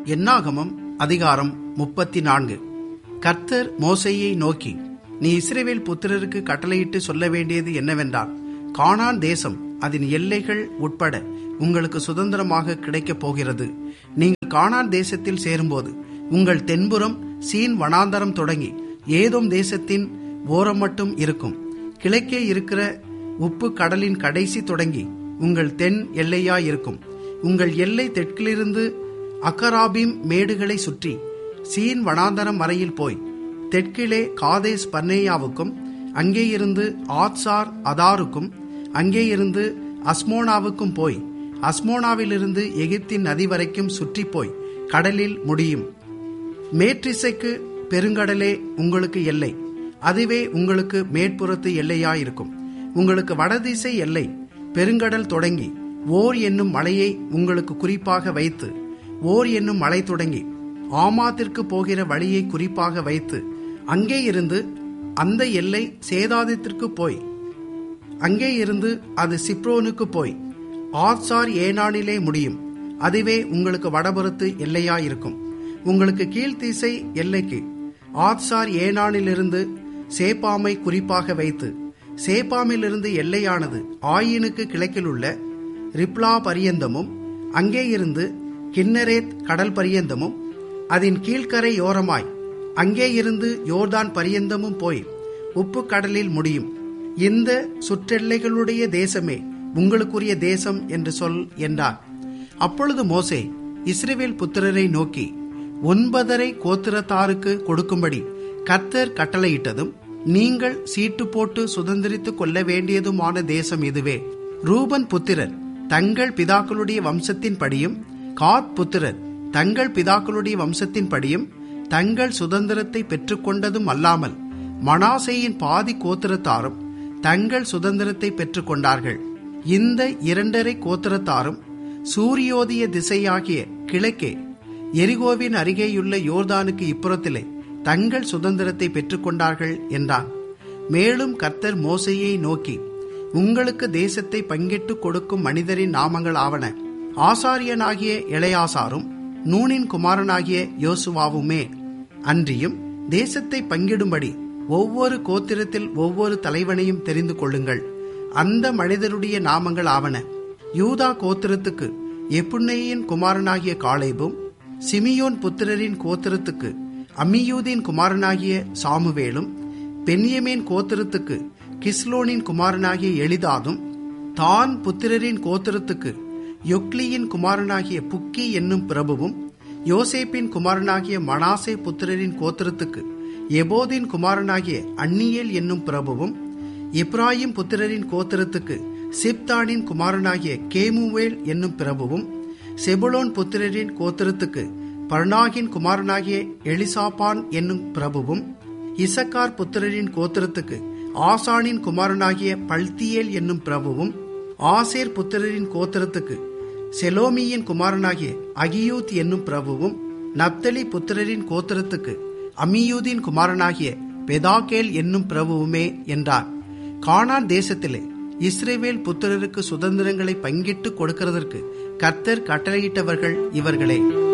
என்னாகமம் அதிகாரம் முப்பத்தி நான்கு கர்த்தர் மோசையை நோக்கி நீ இஸ்ரேவேல் புத்திரருக்கு கட்டளையிட்டு சொல்ல வேண்டியது என்னவென்றால் கானான் தேசம் அதன் எல்லைகள் உட்பட உங்களுக்கு சுதந்திரமாக கிடைக்கப் போகிறது நீங்கள் கானான் தேசத்தில் சேரும்போது உங்கள் தென்புறம் சீன் வனாந்தரம் தொடங்கி ஏதோம் தேசத்தின் ஓரம் மட்டும் இருக்கும் கிழக்கே இருக்கிற உப்பு கடலின் கடைசி தொடங்கி உங்கள் தென் எல்லையாயிருக்கும் உங்கள் எல்லை தெற்கிலிருந்து அக்கராபீம் மேடுகளை சுற்றி சீன் வனாந்தரம் வரையில் போய் தெற்கிலே காதேஸ் பன்னேயாவுக்கும் அங்கே இருந்து ஆத்சார் அதாருக்கும் அங்கே இருந்து அஸ்மோனாவுக்கும் போய் அஸ்மோனாவிலிருந்து எகிப்தின் நதி வரைக்கும் சுற்றி போய் கடலில் முடியும் மேற்றிசைக்கு பெருங்கடலே உங்களுக்கு எல்லை அதுவே உங்களுக்கு மேற்புறத்து எல்லையாயிருக்கும் உங்களுக்கு வடதிசை எல்லை பெருங்கடல் தொடங்கி ஓர் என்னும் மலையை உங்களுக்கு குறிப்பாக வைத்து ஓர் என்னும் மலை தொடங்கி ஆமாத்திற்கு போகிற வழியை குறிப்பாக வைத்து அங்கே இருந்து அந்த எல்லை சேதாதித்திற்கு போய் அங்கே இருந்து அது சிப்ரோனுக்கு போய் ஆத்சார் ஏனானிலே முடியும் அதுவே உங்களுக்கு வடபுறத்து எல்லையாயிருக்கும் உங்களுக்கு கீழ்த்திசை எல்லைக்கு ஆத்சார் ஏனானிலிருந்து சேப்பாமை குறிப்பாக வைத்து சேப்பாமிலிருந்து எல்லையானது ஆயினுக்கு கிழக்கில் உள்ள ரிப்லா பரியந்தமும் அங்கே இருந்து கின்னரேத் கடல் பரியந்தமும் அதன் கீழ்க்கரை ஓரமாய் அங்கே இருந்து யோர்தான் பரியந்தமும் போய் உப்பு கடலில் முடியும் இந்த சுற்றெல்லைகளுடைய தேசமே உங்களுக்குரிய தேசம் என்று சொல் என்றார் அப்பொழுது மோசே இஸ்ரேவேல் புத்திரரை நோக்கி ஒன்பதரை கோத்திரத்தாருக்கு கொடுக்கும்படி கர்த்தர் கட்டளையிட்டதும் நீங்கள் சீட்டு போட்டு சுதந்திரித்துக் கொள்ள வேண்டியதுமான தேசம் இதுவே ரூபன் புத்திரர் தங்கள் பிதாக்களுடைய வம்சத்தின் படியும் காத் புத்திரர் தங்கள் பிதாக்களுடைய வம்சத்தின் படியும் தங்கள் சுதந்திரத்தை பெற்றுக்கொண்டதும் அல்லாமல் மனாசேயின் பாதி கோத்திரத்தாரும் தங்கள் சுதந்திரத்தை பெற்றுக்கொண்டார்கள் இந்த இரண்டரை கோத்திரத்தாரும் சூரியோதய திசையாகிய கிழக்கே எரிகோவின் அருகேயுள்ள யோர்தானுக்கு இப்புறத்திலே தங்கள் சுதந்திரத்தை பெற்றுக்கொண்டார்கள் என்றான் மேலும் கர்த்தர் மோசையை நோக்கி உங்களுக்கு தேசத்தை பங்கிட்டு கொடுக்கும் மனிதரின் நாமங்கள் ஆவன ஆசாரியனாகிய இளையாசாரும் நூனின் குமாரனாகிய யோசுவாவுமே அன்றியும் தேசத்தை பங்கிடும்படி ஒவ்வொரு கோத்திரத்தில் ஒவ்வொரு தலைவனையும் தெரிந்து கொள்ளுங்கள் அந்த மனிதருடைய நாமங்கள் ஆவன யூதா கோத்திரத்துக்கு எப்புன்னையின் குமாரனாகிய காலேபும் சிமியோன் புத்திரரின் கோத்திரத்துக்கு அம்மியூதின் குமாரனாகிய சாமுவேலும் பென்யமேன் கோத்திரத்துக்கு கிஸ்லோனின் குமாரனாகிய எளிதாதும் தான் புத்திரரின் கோத்திரத்துக்கு யொக்லியின் குமாரனாகிய புக்கி என்னும் பிரபுவும் யோசேப்பின் குமாரனாகிய மனாசே புத்திரரின் கோத்திரத்துக்கு எபோதின் குமாரனாகிய அந்நியேல் என்னும் பிரபுவும் இப்ராஹிம் புத்திரரின் கோத்திரத்துக்கு சிப்தானின் குமாரனாகிய கேமுவேல் என்னும் பிரபுவும் செபுலோன் புத்திரரின் கோத்திரத்துக்கு பர்னாகின் குமாரனாகிய எலிசாபான் என்னும் பிரபுவும் இசக்கார் புத்திரரின் கோத்திரத்துக்கு ஆசானின் குமாரனாகிய பல்தியேல் என்னும் பிரபுவும் ஆசேர் புத்திரரின் கோத்திரத்துக்கு செலோமியின் குமாரனாகிய அகியூத் என்னும் பிரபுவும் நப்தலி புத்திரரின் கோத்திரத்துக்கு அமியூதின் குமாரனாகிய பெதாகேல் என்னும் பிரபுவுமே என்றார் கானான் தேசத்திலே இஸ்ரேவேல் புத்திரருக்கு சுதந்திரங்களை பங்கிட்டு கொடுக்கிறதற்கு கர்த்தர் கட்டளையிட்டவர்கள் இவர்களே